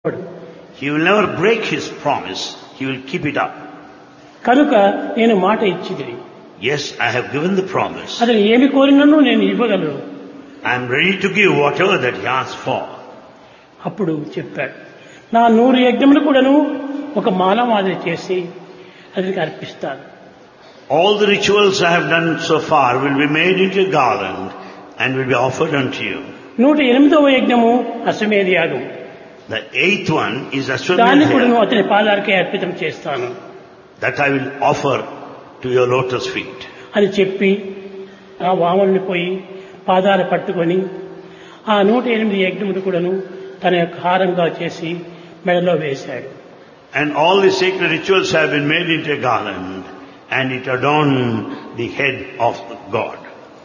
He will never break his promise. He will keep it up. కనుక నేను మాట ఇచ్చిది Yes, I have given the promise. అతను ఏమి కోరినను నేను ఇవ్వగలను I am ready to give whatever that he asks for. అప్పుడు చెప్పాడు నా నూరు యజ్ఞములు కూడాను ఒక మానవాది చేసి అతనికి అర్పిస్తాను All the rituals I have done so far will be made into a garland and will be offered unto you. నూట ఎనిమిదవ యజ్ఞము అశ్వమేధ యాగం The eighth one is దాన్ని కూడాను Ashwamedha అతని పాదాలకే అర్పితం చేస్తాను that I will offer to your lotus feet. అని చెప్పి ఆ వామనుని పోయి పాదాలు పట్టుకొని ఆ నూట ఎనిమిది యజ్ఞములు కూడాను తన యొక్క హారంగా చేసి మెడలో వేశాడు And all the sacred rituals have been made into a garland and it adorned the head of God.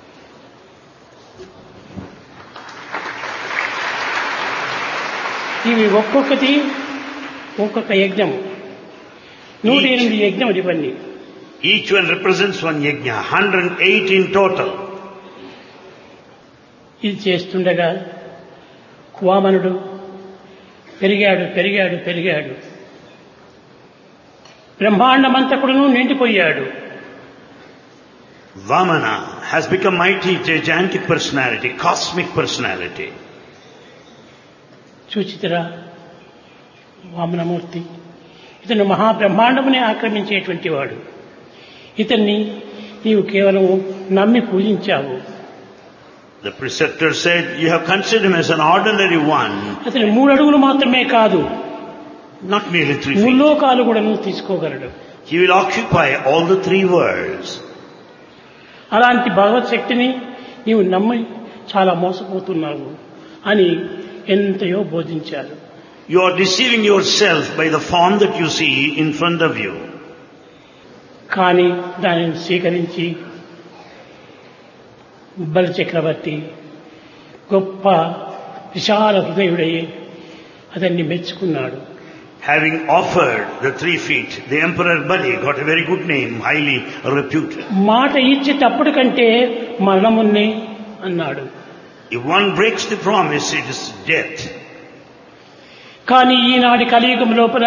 ఇవి ఒక్కొక్కటి ఒక్కొక్క యజ్ఞం నూట ఎనిమిది యజ్ఞములు ఇవన్నీ Each one represents one yajna, 108 in total. ఇది చేస్తుండగా వామనుడు పెరిగాడు పెరిగాడు పెరిగాడు బ్రహ్మాండమంతకుడును నిండిపోయాడు Vamana has become mighty, gigantic personality, cosmic personality. చూచితరా Vamanamurthy ఇతను మహాబ్రహ్మాండమునే ఆక్రమించేటువంటి వాడు ఇతన్ని నీవు కేవలం నమ్మి పూజించావు The preceptor said, you have considered him as an ordinary one, అతను మూడు అడుగులు మాత్రమే కాదు not merely three feet. ముల్లోకాలు కూడా నువ్వు తీసుకోగలడు He will occupy all the three worlds. అలాంటి భగవత్ శక్తిని నీవు నమ్మి చాలా మోసపోతున్నావు అని ఎంతయో బోధించారు You are deceiving yourself by the form that you see in front of you. కానీ దానిని స్వీకరించి బలి చక్రవర్తి గొప్ప విశాల హృదయుడయ్యి అతన్ని మెచ్చుకున్నాడు Having offered the three feet, the Emperor Bali got a very good name, highly reputed. మాట ఇచ్చేటప్పుడు కంటే మరణమున్నే అన్నాడు If one breaks the promise, it is death. కానీ ఈనాటి కలియుగం లోపల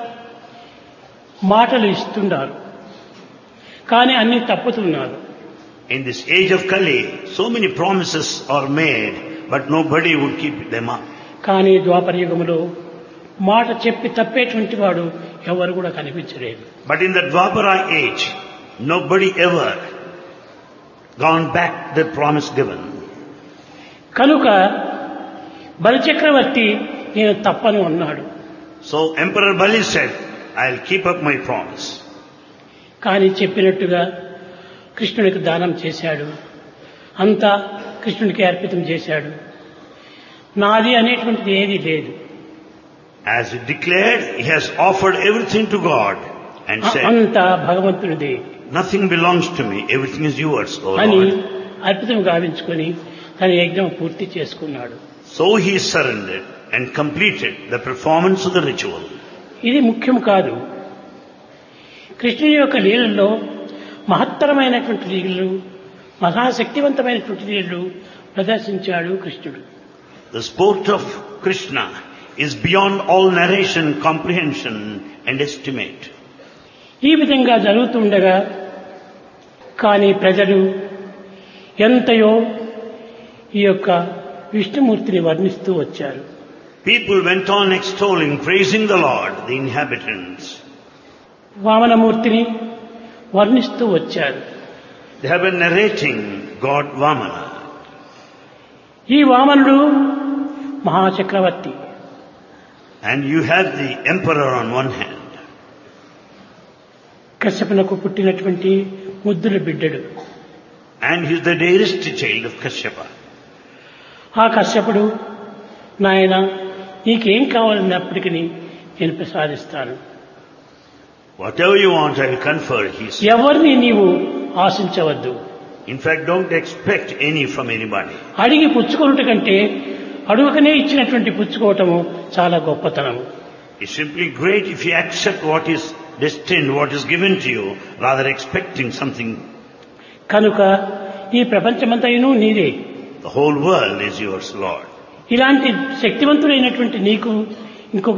మాటలు ఇస్తున్నారు కానీ అన్ని తప్పుతున్నారు In this age of Kali, so many promises are made, but nobody would keep them up. కానీ ద్వాపర యుగములో మాట చెప్పి తప్పేటువంటి వాడు ఎవరు కూడా కనిపించలేదు But in the Dwapara age, nobody ever gone back the promise given. కనుక బలిచక్రవర్తి నేను తప్పను అన్నాడు So Emperor Bali said, I'll keep up my promise. కానీ చెప్పినట్టుగా కృష్ణుడికి దానం చేశాడు అంతా కృష్ణుడికి అర్పితం చేశాడు నాది అనేటువంటిది ఏది లేదు As he declared, he has offered everything to God and a- said, అంతా భగవంతునిది nothing belongs to me, everything is yours, O అని Lord. అర్పితం గావించుకొని తన యజ్ఞం పూర్తి చేసుకున్నాడు So he surrendered and completed the performance of the ritual. ఇది ముఖ్యం కాదు కృష్ణుని యొక్క లీలల్లో మహత్తరమైనటువంటి లీలలు మహాశక్తివంతమైనటువంటి లీలలు ప్రదర్శించాడు కృష్ణుడు The sport of Krishna is beyond all narration, comprehension and estimate. ఈ విధంగా జరుగుతుండగా కానీ ప్రజలు ఎంతయో ఈ యొక్క విష్ణుమూర్తిని వర్ణిస్తూ వచ్చారు People went on extolling, praising the Lord, the inhabitants. వామనమూర్తిని వర్ణిస్తూ వచ్చారు They have been narrating God Vamana. ఈ వామనుడు మహాచక్రవర్తి And you have the emperor on one hand. కశ్యపునకు పుట్టినటువంటి ముద్దుల బిడ్డడు And he is the dearest child of Kashyapa. ఆ కశ్యపుడు నాయన నీకేం కావాలన్నప్పటికీ నేను ప్రసాదిస్తాను Whatever you want, I will confer, he said. ఎవరిని నీవు ఆశించవద్దు In fact, don't expect any from anybody. అడిగి పుచ్చుకొనుట కంటే అడుగకనే ఇచ్చినటువంటి పుచ్చుకోవటము చాలా గొప్పతనము It's simply great if you accept what is destined, what is given to you, rather expecting something. కనుక ఈ ప్రపంచమంతయును నీదే The whole world is yours, Lord. ఇలాంటి శక్తివంతుడైనటువంటి నీకు ఇంకొక